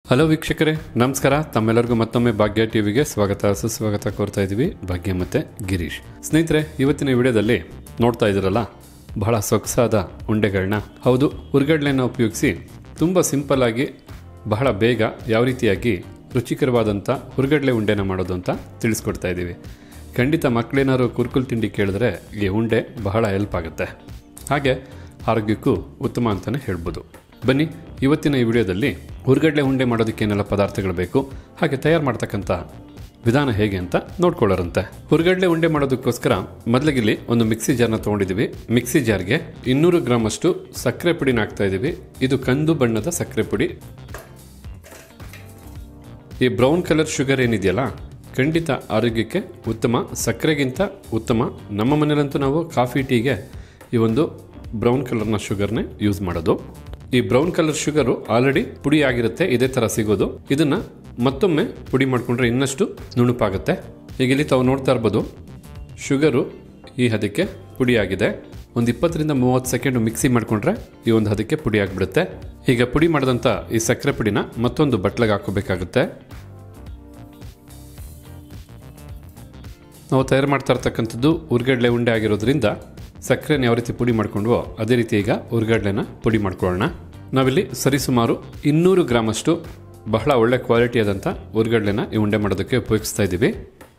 hello ವೀಕ್ಷಕರೇ ನಮಸ್ಕಾರ ತಮ್ಮೆಲ್ಲರಿಗೂ ಮತ್ತೊಮ್ಮೆ ಭಾಗ್ಯ ಟಿವಿಗೆ ಸ್ವಾಗತ ಸುಸ್ವಾಗತ ಕೋರ್ತಾ ಇದ್ದೀವಿ ಭಾಗ್ಯ ಮತ್ತೆ ಗಿರೀಶ್ ಸ್ನೇಹಿತರೆ ಇವತ್ತಿನ ವಿಡಿಯೋದಲ್ಲಿ ನೋಡ್ತಾ ಇದ್ದೀರಲ್ಲ ಬಹಳ ಸೊಗಸಾದ ಉಂಡೆಗಳನ್ನ ಹೌದು ಹುರ್ಗಡ್ಲೆನ ಉಪಯೋಗಿಸಿ ತುಂಬ ಸಿಂಪಲ್ ಆಗಿ ಬಹಳ ಬೇಗ ಯಾವ ರೀತಿಯಾಗಿ ರುಚಿಕರವಾದಂಥ ಹುರ್ಗಡ್ಲೆ ಉಂಡೆನ ಮಾಡೋದು ಅಂತ ತಿಳಿಸ್ಕೊಡ್ತಾ ಇದ್ದೀವಿ ಖಂಡಿತ ಮಕ್ಕಳೇನಾದ್ರು ಕುರ್ಕುಲ್ ತಿಂಡಿ ಕೇಳಿದ್ರೆ ಈ ಉಂಡೆ ಬಹಳ ಹೆಲ್ಪ್ ಆಗುತ್ತೆ ಹಾಗೆ ಆರೋಗ್ಯಕ್ಕೂ ಉತ್ತಮ ಅಂತಲೇ ಹೇಳ್ಬೋದು ಬನ್ನಿ ಇವತ್ತಿನ ಈ ವಿಡಿಯೋದಲ್ಲಿ ಹುರ್ಗಡ್ಲೆ ಉಂಡೆ ಮಾಡೋದಕ್ಕೆ ಏನೆಲ್ಲ ಪದಾರ್ಥಗಳು ಬೇಕು ಹಾಗೆ ತಯಾರು ಮಾಡ್ತಕ್ಕಂಥ ವಿಧಾನ ಹೇಗೆ ಅಂತ ನೋಡ್ಕೊಳ್ಳೋರಂತೆ ಹುರ್ಗಡ್ಲೆ ಉಂಡೆ ಮಾಡೋದಕ್ಕೋಸ್ಕರ ಮೊದಲಿಗಿಲ್ಲಿ ಒಂದು ಮಿಕ್ಸಿ ಜಾರ್ನ ತೊಗೊಂಡಿದ್ದೀವಿ ಮಿಕ್ಸಿ ಜಾರ್ಗೆ ಇನ್ನೂರು ಗ್ರಾಮ್ ಅಷ್ಟು ಸಕ್ಕರೆ ಪುಡಿನ ಹಾಕ್ತಾ ಇದ್ದೀವಿ ಇದು ಕಂದು ಬಣ್ಣದ ಸಕ್ಕರೆ ಪುಡಿ ಈ ಬ್ರೌನ್ ಕಲರ್ ಶುಗರ್ ಏನಿದೆಯಲ್ಲ ಖಂಡಿತ ಆರೋಗ್ಯಕ್ಕೆ ಉತ್ತಮ ಸಕ್ಕರೆಗಿಂತ ಉತ್ತಮ ನಮ್ಮ ಮನೇಲಂತೂ ನಾವು ಕಾಫಿ ಟೀಗೆ ಈ ಒಂದು ಬ್ರೌನ್ ಕಲರ್ನ ಶುಗರ್ನೇ ಯೂಸ್ ಮಾಡೋದು ಈ ಬ್ರೌನ್ ಕಲರ್ ಶುಗರು ಆಲ್ರೆಡಿ ಪುಡಿ ಆಗಿರುತ್ತೆ ಇದೇ ಥರ ಸಿಗೋದು ಇದನ್ನ ಮತ್ತೊಮ್ಮೆ ಪುಡಿ ಮಾಡಿಕೊಂಡ್ರೆ ಇನ್ನಷ್ಟು ನುಣುಪಾಗುತ್ತೆ ಈಗ ಇಲ್ಲಿ ತಾವು ನೋಡ್ತಾ ಇರ್ಬೋದು ಶುಗರು ಈ ಹದಕ್ಕೆ ಪುಡಿ ಆಗಿದೆ ಒಂದು ಇಪ್ಪತ್ತರಿಂದ ಮೂವತ್ತು ಸೆಕೆಂಡ್ ಮಿಕ್ಸಿ ಮಾಡಿಕೊಂಡ್ರೆ ಈ ಒಂದು ಹದಕ್ಕೆ ಪುಡಿ ಆಗಿಬಿಡುತ್ತೆ ಈಗ ಪುಡಿ ಮಾಡಿದಂಥ ಈ ಸಕ್ಕರೆ ಪುಡಿನ ಮತ್ತೊಂದು ಬಟ್ಲಿಗೆ ಹಾಕೋಬೇಕಾಗುತ್ತೆ ನಾವು ತಯಾರು ಮಾಡ್ತಾ ಇರ್ತಕ್ಕಂಥದ್ದು ಉರ್ಗಡ್ಲೆ ಉಂಡೆ ಆಗಿರೋದ್ರಿಂದ ಸಕ್ಕರೆನ ಯಾವ ರೀತಿ ಪುಡಿ ಮಾಡ್ಕೊಂಡ್ವೋ ಅದೇ ರೀತಿ ಈಗ ಉರ್ಗಡ್ಲೆನ ಪುಡಿ ಮಾಡ್ಕೊಳ್ಳೋಣ ನಾವಿಲ್ಲಿ ಸರಿಸುಮಾರು ಇನ್ನೂರು ಗ್ರಾಮಷ್ಟು ಬಹಳ ಒಳ್ಳೆ ಕ್ವಾಲಿಟಿಯಾದಂಥ ಉರ್ಗಡ್ಲೆನ ಈ ಉಂಡೆ ಮಾಡೋದಕ್ಕೆ ಉಪಯೋಗಿಸ್ತಾ ಇದ್ದೀವಿ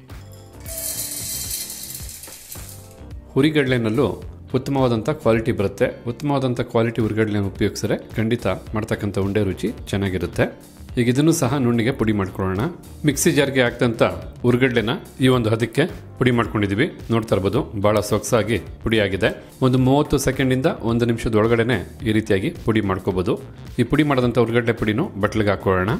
ಹುರಿಗಡ್ಲೆನಲ್ಲೂ ಉತ್ತಮವಾದಂಥ ಕ್ವಾಲಿಟಿ ಬರುತ್ತೆ ಉತ್ತಮವಾದಂಥ ಕ್ವಾಲಿಟಿ ಉರ್ಗಡ್ಲೆನ ಉಪಯೋಗಿಸಿದ್ರೆ ಖಂಡಿತ ಮಾಡ್ತಕ್ಕಂಥ ಉಂಡೆ ರುಚಿ ಚೆನ್ನಾಗಿರುತ್ತೆ ಈಗ ಇದನ್ನು ಸಹ ನುಣ್ಣಿಗೆ ಪುಡಿ ಮಾಡ್ಕೊಳ್ಳೋಣ ಮಿಕ್ಸಿ ಜಾರ್ಗೆ ಹಾಕ್ದಂಥ ಉರ್ಗಡ್ಲೆನ ಈ ಒಂದು ಹದಕ್ಕೆ ಪುಡಿ ಮಾಡ್ಕೊಂಡಿದ್ದೀವಿ ನೋಡ್ತಾ ಇರ್ಬೋದು ಭಾಳ ಸೊಗಸಾಗಿ ಪುಡಿ ಆಗಿದೆ ಒಂದು ಮೂವತ್ತು ಸೆಕೆಂಡಿಂದ ಒಂದು ನಿಮಿಷದ ಒಳಗಡೆನೆ ಈ ರೀತಿಯಾಗಿ ಪುಡಿ ಮಾಡ್ಕೋಬೋದು ಈ ಪುಡಿ ಮಾಡಿದಂಥ ಉರ್ಗಡ್ಲೆ ಪುಡಿನೂ ಬಟ್ಲಿಗೆ ಹಾಕೊಳ್ಳೋಣ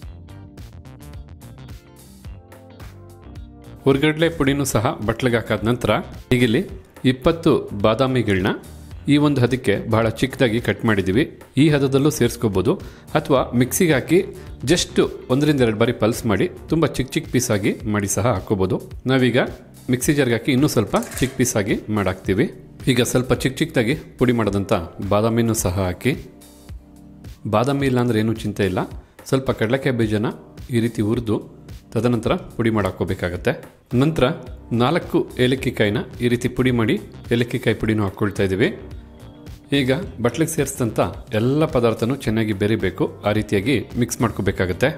ಹುರ್ಗಡ್ಲೆ ಪುಡಿನೂ ಸಹ ಬಟ್ಲಿಗೆ ಹಾಕಾದ ನಂತರ ಈಗಿಲ್ಲಿ ಇಪ್ಪತ್ತು ಬಾದಾಮಿಗಳನ್ನ ಈ ಒಂದು ಹದಕ್ಕೆ ಬಹಳ ಚಿಕ್ಕದಾಗಿ ಕಟ್ ಮಾಡಿದ್ದೀವಿ ಈ ಹದದಲ್ಲೂ ಸೇರಿಸ್ಕೋಬೋದು ಅಥವಾ ಮಿಕ್ಸಿಗೆ ಹಾಕಿ ಜಸ್ಟ್ ಒಂದರಿಂದ ಎರಡು ಬಾರಿ ಪಲ್ಸ್ ಮಾಡಿ ತುಂಬ ಚಿಕ್ಕ ಚಿಕ್ಕ ಪೀಸಾಗಿ ಮಾಡಿ ಸಹ ಹಾಕೋಬೋದು ನಾವೀಗ ಮಿಕ್ಸಿ ಜಾರ್ಗೆ ಹಾಕಿ ಇನ್ನೂ ಸ್ವಲ್ಪ ಚಿಕ್ಕ ಪೀಸಾಗಿ ಮಾಡಾಕ್ತೀವಿ ಈಗ ಸ್ವಲ್ಪ ಚಿಕ್ಕ ಚಿಕ್ಕದಾಗಿ ಪುಡಿ ಮಾಡೋದಂಥ ಬಾದಾಮಿನೂ ಸಹ ಹಾಕಿ ಬಾದಾಮಿ ಇಲ್ಲ ಅಂದರೆ ಏನೂ ಚಿಂತೆ ಇಲ್ಲ ಸ್ವಲ್ಪ ಕಡಲೆಕಾಯಿ ಬೀಜನ ಈ ರೀತಿ ಹುರಿದು ತದನಂತರ ಪುಡಿ ಮಾಡಾಕೋಬೇಕಾಗತ್ತೆ ನಂತರ ನಾಲ್ಕು ಏಲಕ್ಕಿ ಕಾಯಿನ ಈ ರೀತಿ ಪುಡಿ ಮಾಡಿ ಏಲಕ್ಕಿ ಕಾಯಿ ಪುಡಿನೂ ಹಾಕ್ಕೊಳ್ತಾ ಇದ್ದೀವಿ ಈಗ ಬಟ್ಲಿಗೆ ಸೇರಿಸಿದಂಥ ಎಲ್ಲ ಪದಾರ್ಥನೂ ಚೆನ್ನಾಗಿ ಬೆರಿಬೇಕು ಆ ರೀತಿಯಾಗಿ ಮಿಕ್ಸ್ ಮಾಡ್ಕೋಬೇಕಾಗತ್ತೆ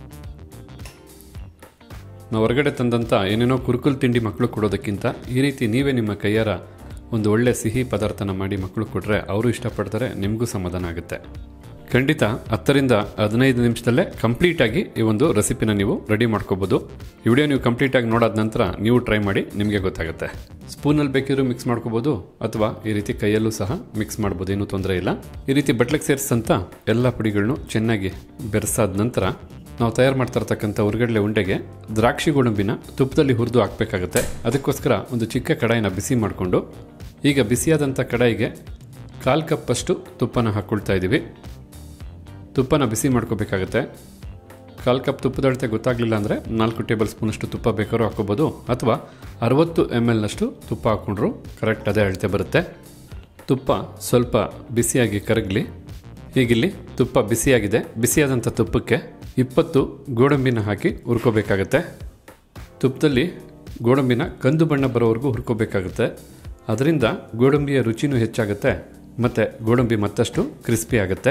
ನಾವು ಹೊರಗಡೆ ತಂದಂಥ ಏನೇನೋ ಕುರುಕುಲ್ ತಿಂಡಿ ಮಕ್ಕಳು ಕೊಡೋದಕ್ಕಿಂತ ಈ ರೀತಿ ನೀವೇ ನಿಮ್ಮ ಕೈಯಾರ ಒಂದು ಒಳ್ಳೆ ಸಿಹಿ ಪದಾರ್ಥನ ಮಾಡಿ ಮಕ್ಕಳು ಕೊಟ್ಟರೆ ಅವರು ಇಷ್ಟಪಡ್ತಾರೆ ನಿಮಗೂ ಸಮಾಧಾನ ಆಗುತ್ತೆ ಖಂಡಿತ ಹತ್ತರಿಂದ ಹದಿನೈದು ನಿಮಿಷದಲ್ಲೇ ಕಂಪ್ಲೀಟಾಗಿ ಈ ಒಂದು ರೆಸಿಪಿನ ನೀವು ರೆಡಿ ಮಾಡ್ಕೋಬೋದು ಈ ವಿಡಿಯೋ ನೀವು ಕಂಪ್ಲೀಟಾಗಿ ನೋಡಾದ ನಂತರ ನೀವು ಟ್ರೈ ಮಾಡಿ ನಿಮಗೆ ಗೊತ್ತಾಗುತ್ತೆ ಸ್ಪೂನಲ್ಲಿ ಬೇಕಿದ್ರೂ ಮಿಕ್ಸ್ ಮಾಡ್ಕೋಬೋದು ಅಥವಾ ಈ ರೀತಿ ಕೈಯಲ್ಲೂ ಸಹ ಮಿಕ್ಸ್ ಮಾಡ್ಬೋದು ಏನೂ ತೊಂದರೆ ಇಲ್ಲ ಈ ರೀತಿ ಬಟ್ಲಿಗೆ ಸೇರಿಸಂತ ಎಲ್ಲ ಪುಡಿಗಳನ್ನು ಚೆನ್ನಾಗಿ ಬೆರೆಸಾದ ನಂತರ ನಾವು ತಯಾರು ಮಾಡ್ತಾ ಇರ್ತಕ್ಕಂಥ ಉರ್ಗಡ್ಲೆ ಉಂಡೆಗೆ ದ್ರಾಕ್ಷಿ ಗೋಡಂಬಿನ ತುಪ್ಪದಲ್ಲಿ ಹುರಿದು ಹಾಕಬೇಕಾಗುತ್ತೆ ಅದಕ್ಕೋಸ್ಕರ ಒಂದು ಚಿಕ್ಕ ಕಡಾಯಿನ ಬಿಸಿ ಮಾಡಿಕೊಂಡು ಈಗ ಬಿಸಿಯಾದಂಥ ಕಡಾಯಿಗೆ ಕಾಲು ಕಪ್ಪಷ್ಟು ತುಪ್ಪನ ಹಾಕ್ಕೊಳ್ತಾ ಇದ್ದೀವಿ ತುಪ್ಪನ ಬಿಸಿ ಮಾಡ್ಕೋಬೇಕಾಗತ್ತೆ ಕಾಲು ಕಪ್ ತುಪ್ಪದ ಅಳತೆ ಗೊತ್ತಾಗಲಿಲ್ಲ ಅಂದರೆ ನಾಲ್ಕು ಟೇಬಲ್ ಸ್ಪೂನಷ್ಟು ತುಪ್ಪ ಬೇಕಾದ್ರೂ ಹಾಕೋಬೋದು ಅಥವಾ ಅರವತ್ತು ಎಮ್ ಎಲ್ನಷ್ಟು ತುಪ್ಪ ಹಾಕ್ಕೊಂಡ್ರು ಕರೆಕ್ಟ್ ಅದೇ ಅಳತೆ ಬರುತ್ತೆ ತುಪ್ಪ ಸ್ವಲ್ಪ ಬಿಸಿಯಾಗಿ ಕರಗಲಿ ಈಗಿಲ್ಲಿ ತುಪ್ಪ ಬಿಸಿಯಾಗಿದೆ ಬಿಸಿಯಾದಂಥ ತುಪ್ಪಕ್ಕೆ ಇಪ್ಪತ್ತು ಗೋಡಂಬಿನ ಹಾಕಿ ಹುರ್ಕೋಬೇಕಾಗತ್ತೆ ತುಪ್ಪದಲ್ಲಿ ಗೋಡಂಬಿನ ಕಂದು ಬಣ್ಣ ಬರೋವರೆಗೂ ಹುರ್ಕೋಬೇಕಾಗುತ್ತೆ ಅದರಿಂದ ಗೋಡಂಬಿಯ ರುಚಿನೂ ಹೆಚ್ಚಾಗುತ್ತೆ ಮತ್ತು ಗೋಡಂಬಿ ಮತ್ತಷ್ಟು ಕ್ರಿಸ್ಪಿ ಆಗುತ್ತೆ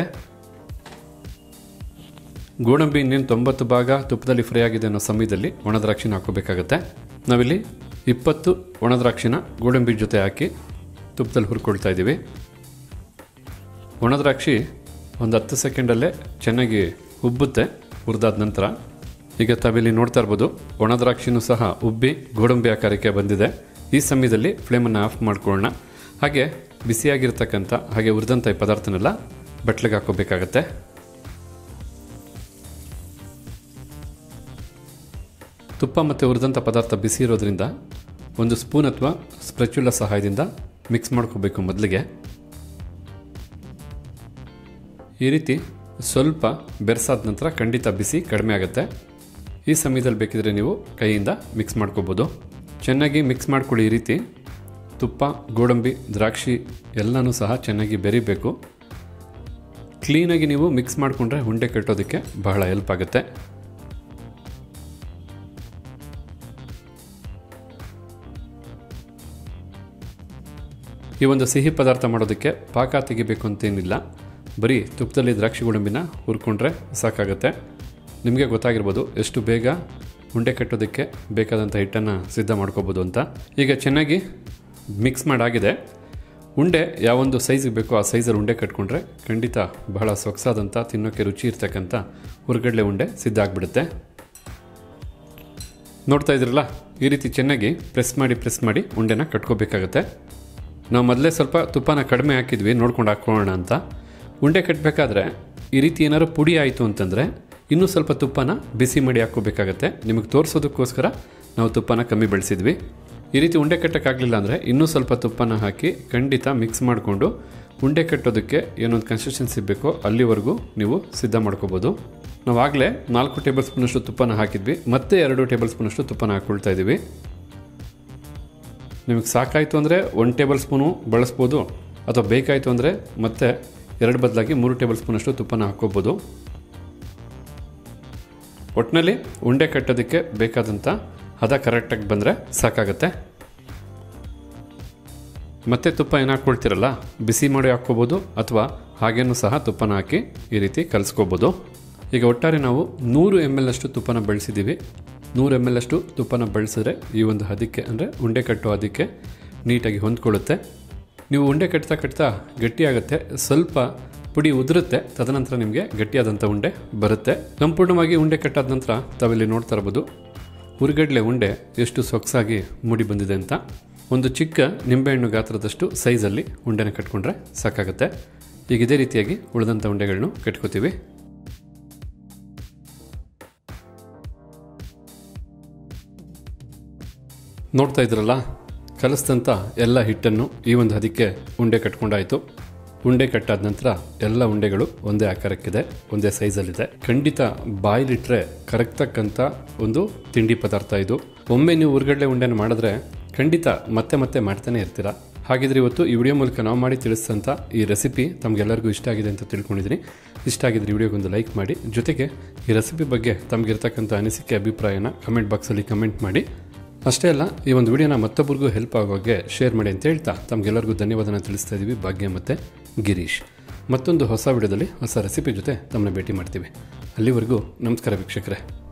ಗೋಡಂಬಿ ಇನ್ನೇನು ತೊಂಬತ್ತು ಭಾಗ ತುಪ್ಪದಲ್ಲಿ ಫ್ರೈ ಆಗಿದೆ ಅನ್ನೋ ಸಮಯದಲ್ಲಿ ಒಣದ್ರಾಕ್ಷಿನ ಹಾಕೋಬೇಕಾಗತ್ತೆ ನಾವಿಲ್ಲಿ ಇಪ್ಪತ್ತು ಒಣದ್ರಾಕ್ಷಿನ ಗೋಡಂಬಿ ಜೊತೆ ಹಾಕಿ ತುಪ್ಪದಲ್ಲಿ ಹುರ್ಕೊಳ್ತಾ ಇದ್ದೀವಿ ಒಣದ್ರಾಕ್ಷಿ ಒಂದು ಹತ್ತು ಸೆಕೆಂಡಲ್ಲೇ ಚೆನ್ನಾಗಿ ಉಬ್ಬುತ್ತೆ ಹುರಿದಾದ ನಂತರ ಈಗ ತಾವಿಲ್ಲಿ ನೋಡ್ತಾ ಇರ್ಬೋದು ಒಣದ್ರಾಕ್ಷಿನೂ ಸಹ ಉಬ್ಬಿ ಗೋಡಂಬಿ ಆಕಾರಕ್ಕೆ ಬಂದಿದೆ ಈ ಸಮಯದಲ್ಲಿ ಫ್ಲೇಮನ್ನು ಆಫ್ ಮಾಡ್ಕೊಳ್ಳೋಣ ಹಾಗೆ ಬಿಸಿಯಾಗಿರ್ತಕ್ಕಂಥ ಹಾಗೆ ಹುರಿದಂಥ ಈ ಪದಾರ್ಥನೆಲ್ಲ ಬಟ್ಲಿಗೆ ಹಾಕೋಬೇಕಾಗತ್ತೆ ತುಪ್ಪ ಮತ್ತು ಹುರಿದಂಥ ಪದಾರ್ಥ ಬಿಸಿ ಇರೋದ್ರಿಂದ ಒಂದು ಸ್ಪೂನ್ ಅಥವಾ ಸ್ಪ್ರೆಚುಲ ಸಹಾಯದಿಂದ ಮಿಕ್ಸ್ ಮಾಡ್ಕೋಬೇಕು ಮೊದಲಿಗೆ ಈ ರೀತಿ ಸ್ವಲ್ಪ ಬೆರೆಸಾದ ನಂತರ ಖಂಡಿತ ಬಿಸಿ ಕಡಿಮೆ ಆಗುತ್ತೆ ಈ ಸಮಯದಲ್ಲಿ ಬೇಕಿದ್ರೆ ನೀವು ಕೈಯಿಂದ ಮಿಕ್ಸ್ ಮಾಡ್ಕೋಬೋದು ಚೆನ್ನಾಗಿ ಮಿಕ್ಸ್ ಮಾಡ್ಕೊಳ್ಳಿ ಈ ರೀತಿ ತುಪ್ಪ ಗೋಡಂಬಿ ದ್ರಾಕ್ಷಿ ಎಲ್ಲನೂ ಸಹ ಚೆನ್ನಾಗಿ ಬೆರಿಬೇಕು ಕ್ಲೀನಾಗಿ ನೀವು ಮಿಕ್ಸ್ ಮಾಡಿಕೊಂಡ್ರೆ ಉಂಡೆ ಕಟ್ಟೋದಕ್ಕೆ ಬಹಳ ಹೆಲ್ಪ್ ಆಗುತ್ತೆ ಈ ಒಂದು ಸಿಹಿ ಪದಾರ್ಥ ಮಾಡೋದಕ್ಕೆ ಪಾಕ ತೆಗಿಬೇಕು ಅಂತೇನಿಲ್ಲ ಬರೀ ತುಪ್ಪದಲ್ಲಿ ದ್ರಾಕ್ಷಿ ಗೋಡಂಬಿನ ಹುರ್ಕೊಂಡ್ರೆ ಸಾಕಾಗುತ್ತೆ ನಿಮಗೆ ಗೊತ್ತಾಗಿರ್ಬೋದು ಎಷ್ಟು ಬೇಗ ಉಂಡೆ ಕಟ್ಟೋದಕ್ಕೆ ಬೇಕಾದಂಥ ಹಿಟ್ಟನ್ನು ಸಿದ್ಧ ಮಾಡ್ಕೋಬೋದು ಅಂತ ಈಗ ಚೆನ್ನಾಗಿ ಮಿಕ್ಸ್ ಮಾಡಾಗಿದೆ ಉಂಡೆ ಯಾವೊಂದು ಸೈಜಿಗೆ ಬೇಕೋ ಆ ಸೈಜಲ್ಲಿ ಉಂಡೆ ಕಟ್ಕೊಂಡ್ರೆ ಖಂಡಿತ ಬಹಳ ಸೊಗಸಾದಂಥ ತಿನ್ನೋಕ್ಕೆ ರುಚಿ ಇರ್ತಕ್ಕಂಥ ಹುರ್ಗಡ್ಲೆ ಉಂಡೆ ಸಿದ್ಧ ಆಗಿಬಿಡುತ್ತೆ ನೋಡ್ತಾ ಇದ್ರಲ್ಲ ಈ ರೀತಿ ಚೆನ್ನಾಗಿ ಪ್ರೆಸ್ ಮಾಡಿ ಪ್ರೆಸ್ ಮಾಡಿ ಉಂಡೆನ ಕಟ್ಕೋಬೇಕಾಗತ್ತೆ ನಾವು ಮೊದಲೇ ಸ್ವಲ್ಪ ತುಪ್ಪನ ಕಡಿಮೆ ಹಾಕಿದ್ವಿ ನೋಡ್ಕೊಂಡು ಹಾಕ್ಕೊಳ್ಳೋಣ ಅಂತ ಉಂಡೆ ಕಟ್ಟಬೇಕಾದ್ರೆ ಈ ರೀತಿ ಏನಾದ್ರು ಪುಡಿ ಆಯಿತು ಅಂತಂದರೆ ಇನ್ನೂ ಸ್ವಲ್ಪ ತುಪ್ಪನ ಬಿಸಿ ಮಾಡಿ ಹಾಕ್ಕೋಬೇಕಾಗತ್ತೆ ನಿಮಗೆ ತೋರಿಸೋದಕ್ಕೋಸ್ಕರ ನಾವು ತುಪ್ಪನ ಕಮ್ಮಿ ಬೆಳೆಸಿದ್ವಿ ಈ ರೀತಿ ಉಂಡೆ ಕಟ್ಟೋಕ್ಕಾಗಲಿಲ್ಲ ಅಂದರೆ ಇನ್ನೂ ಸ್ವಲ್ಪ ತುಪ್ಪನ ಹಾಕಿ ಖಂಡಿತ ಮಿಕ್ಸ್ ಮಾಡಿಕೊಂಡು ಉಂಡೆ ಕಟ್ಟೋದಕ್ಕೆ ಏನೊಂದು ಕನ್ಸಿಸ್ಟೆನ್ಸಿ ಬೇಕೋ ಅಲ್ಲಿವರೆಗೂ ನೀವು ಸಿದ್ಧ ಮಾಡ್ಕೋಬೋದು ನಾವು ಆಗಲೇ ನಾಲ್ಕು ಟೇಬಲ್ ಸ್ಪೂನಷ್ಟು ತುಪ್ಪನ ಹಾಕಿದ್ವಿ ಮತ್ತೆ ಎರಡು ಟೇಬಲ್ ಸ್ಪೂನಷ್ಟು ತುಪ್ಪನ ಹಾಕ್ಕೊಳ್ತಾ ಇದ್ದೀವಿ ನಿಮಗೆ ಸಾಕಾಯಿತು ಅಂದರೆ ಒನ್ ಟೇಬಲ್ ಸ್ಪೂನು ಬಳಸ್ಬೋದು ಅಥವಾ ಬೇಕಾಯಿತು ಅಂದರೆ ಮತ್ತೆ ಎರಡು ಬದಲಾಗಿ ಮೂರು ಟೇಬಲ್ ಸ್ಪೂನಷ್ಟು ತುಪ್ಪನ ಹಾಕ್ಕೋಬೋದು ಒಟ್ಟಿನಲ್ಲಿ ಉಂಡೆ ಕಟ್ಟೋದಕ್ಕೆ ಬೇಕಾದಂಥ ಹದ ಕರೆಕ್ಟಾಗಿ ಬಂದರೆ ಸಾಕಾಗತ್ತೆ ಮತ್ತೆ ತುಪ್ಪ ಏನು ಹಾಕ್ಕೊಳ್ತಿರಲ್ಲ ಬಿಸಿ ಮಾಡಿ ಹಾಕ್ಕೋಬೋದು ಅಥವಾ ಹಾಗೇನೂ ಸಹ ತುಪ್ಪನ ಹಾಕಿ ಈ ರೀತಿ ಕಲಿಸ್ಕೋಬೋದು ಈಗ ಒಟ್ಟಾರೆ ನಾವು ನೂರು ಎಮ್ ಎಲ್ ಅಷ್ಟು ತುಪ್ಪನ ಬಳಸಿದ್ದೀವಿ ನೂರು ಎಮ್ ಎಲ್ ಅಷ್ಟು ತುಪ್ಪನ ಬಳಸಿದ್ರೆ ಈ ಒಂದು ಹದಕ್ಕೆ ಅಂದರೆ ಉಂಡೆ ಕಟ್ಟೋ ಹದಕ್ಕೆ ನೀಟಾಗಿ ಹೊಂದ್ಕೊಳ್ಳುತ್ತೆ ನೀವು ಉಂಡೆ ಕಟ್ತಾ ಕಟ್ತಾ ಗಟ್ಟಿಯಾಗುತ್ತೆ ಸ್ವಲ್ಪ ಪುಡಿ ಉದುರುತ್ತೆ ತದನಂತರ ನಿಮಗೆ ಗಟ್ಟಿಯಾದಂಥ ಉಂಡೆ ಬರುತ್ತೆ ಸಂಪೂರ್ಣವಾಗಿ ಉಂಡೆ ಕಟ್ಟಾದ ನಂತರ ತಾವಿಲ್ಲಿ ನೋಡ್ತಾ ಇರ್ಬೋದು ಹುರಿಗಡ್ಲೆ ಉಂಡೆ ಎಷ್ಟು ಸೊಗಸಾಗಿ ಮೂಡಿ ಬಂದಿದೆ ಅಂತ ಒಂದು ಚಿಕ್ಕ ನಿಂಬೆಹಣ್ಣು ಗಾತ್ರದಷ್ಟು ಸೈಜಲ್ಲಿ ಉಂಡೆನ ಕಟ್ಕೊಂಡ್ರೆ ಸಾಕಾಗುತ್ತೆ ಈಗ ಇದೇ ರೀತಿಯಾಗಿ ಉಳಿದಂಥ ಉಂಡೆಗಳನ್ನು ಕಟ್ಕೋತೀವಿ ನೋಡ್ತಾ ಇದ್ರಲ್ಲ ಕಲಿಸಿದಂಥ ಎಲ್ಲ ಹಿಟ್ಟನ್ನು ಈ ಒಂದು ಹದಕ್ಕೆ ಉಂಡೆ ಕಟ್ಕೊಂಡಾಯಿತು ಉಂಡೆ ಕಟ್ಟಾದ ನಂತರ ಎಲ್ಲ ಉಂಡೆಗಳು ಒಂದೇ ಆಕಾರಕ್ಕಿದೆ ಒಂದೇ ಸೈಜಲ್ಲಿದೆ ಖಂಡಿತ ಬಾಯಿಲಿಟ್ರೆ ಕರಗ್ತಕ್ಕಂಥ ಒಂದು ತಿಂಡಿ ಪದಾರ್ಥ ಇದು ಒಮ್ಮೆ ನೀವು ಉರ್ಗಡ್ಲೆ ಉಂಡೆನ ಮಾಡಿದ್ರೆ ಖಂಡಿತ ಮತ್ತೆ ಮತ್ತೆ ಮಾಡ್ತಾನೆ ಇರ್ತೀರಾ ಹಾಗಿದ್ರೆ ಇವತ್ತು ಈ ವಿಡಿಯೋ ಮೂಲಕ ನಾವು ಮಾಡಿ ತಿಳಿಸಿದಂಥ ಈ ರೆಸಿಪಿ ತಮಗೆಲ್ಲರಿಗೂ ಇಷ್ಟ ಆಗಿದೆ ಅಂತ ತಿಳ್ಕೊಂಡಿದ್ದೀನಿ ಇಷ್ಟ ಆಗಿದ್ರೆ ವಿಡಿಯೋಗೊಂದು ಲೈಕ್ ಮಾಡಿ ಜೊತೆಗೆ ಈ ರೆಸಿಪಿ ಬಗ್ಗೆ ತಮಗಿರ್ತಕ್ಕಂಥ ಅನಿಸಿಕೆ ಅಭಿಪ್ರಾಯನ ಕಮೆಂಟ್ ಬಾಕ್ಸಲ್ಲಿ ಕಮೆಂಟ್ ಮಾಡಿ ಅಷ್ಟೇ ಅಲ್ಲ ಈ ಒಂದು ವಿಡಿಯೋನ ಮತ್ತೊಬ್ಬರಿಗೂ ಹೆಲ್ಪ್ ಆಗೋಗೆ ಶೇರ್ ಮಾಡಿ ಅಂತ ಹೇಳ್ತಾ ತಮಗೆಲ್ಲರಿಗೂ ಧನ್ಯವಾದನ ತಿಳಿಸ್ತಾ ಇದ್ದೀವಿ ಭಾಗ್ಯ ಮತ್ತು ಗಿರೀಶ್ ಮತ್ತೊಂದು ಹೊಸ ವಿಡಿಯೋದಲ್ಲಿ ಹೊಸ ರೆಸಿಪಿ ಜೊತೆ ತಮ್ಮನ್ನ ಭೇಟಿ ಮಾಡ್ತೀವಿ ಅಲ್ಲಿವರೆಗೂ ನಮಸ್ಕಾರ ವೀಕ್ಷಕರೇ